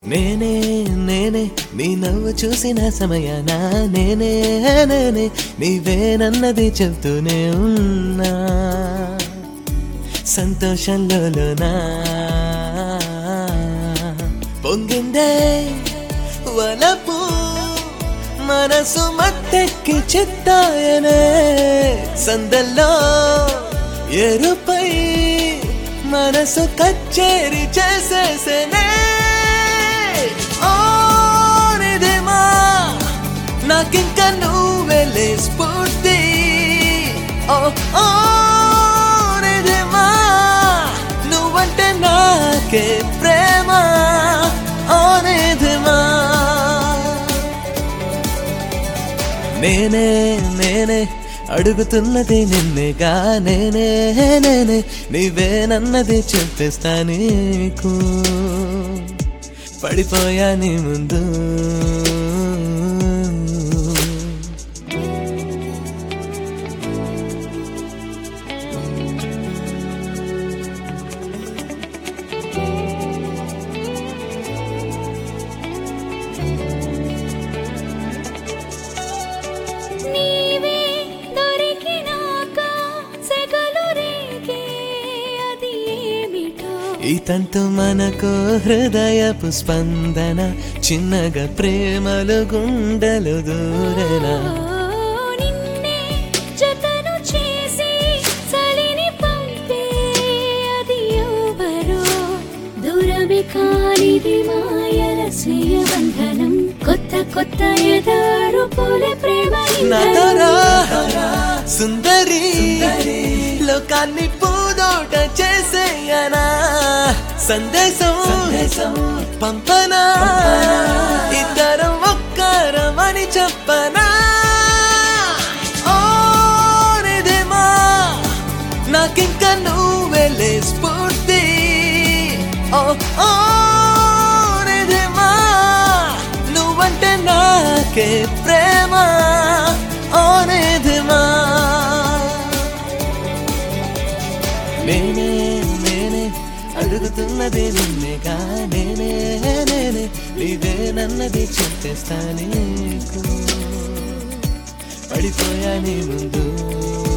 నేనే నేనే నీ నవ్వు చూసిన సమయాన నేనే నేనే నీవేనన్నది చెప్తూనే ఉన్నా సంతోషంలోనా పొంగిందే వలపు మనసు మత్తెక్కి చిత్తాయనే సందల్లో ఎరుపై మనసు కచ్చేరి చేసేసనే ఓ నిధిమా నాకింక నువ్వెలే స్ఫూర్తి ఓ ఓ నిధిమా నువ్వంటే నాకే ప్రేమ ఓ నిధిమా నేనే నేనే అడుగుతున్నది నిన్నేగా నేనే నేనే నీవేనన్నది చెప్పేస్తా నీకు పడిపోయా నీ ముందు నీవే దొరికినాక సెగలు రేగే అది ఏమిటో ఈ తంతు మనకు హృదయపు స్పందన చిన్నగా ప్రేమలు గుండెలు దూరనా ఓ, నిన్నే జతను చేసి చలిని పంపే అది ఎవరో దూరమే కానిది మాయల స్వీయ బంధనం కొత్త కొత్త ఎదారు పోలే ప్రేమ నటరా ఇంధనం. సుందరి లోకాన్ని పూదోట చేసేయనా సందేశం పంపనా ఇద్దరం ఒక్కరమని చెప్పనా ఓ నిధిమా నాకింక నువ్వెలే స్ఫూర్తి ఓ ఓ నిధిమా నువ్వంటే నాకే ప్రేమ ఓ నిధిమా నేనే నేనే అడుగుతున్నది నిన్నేగా నేనే నేనే నీవేనన్నది చెప్పేస్తా నీకు పడిపోయా నీ ముందు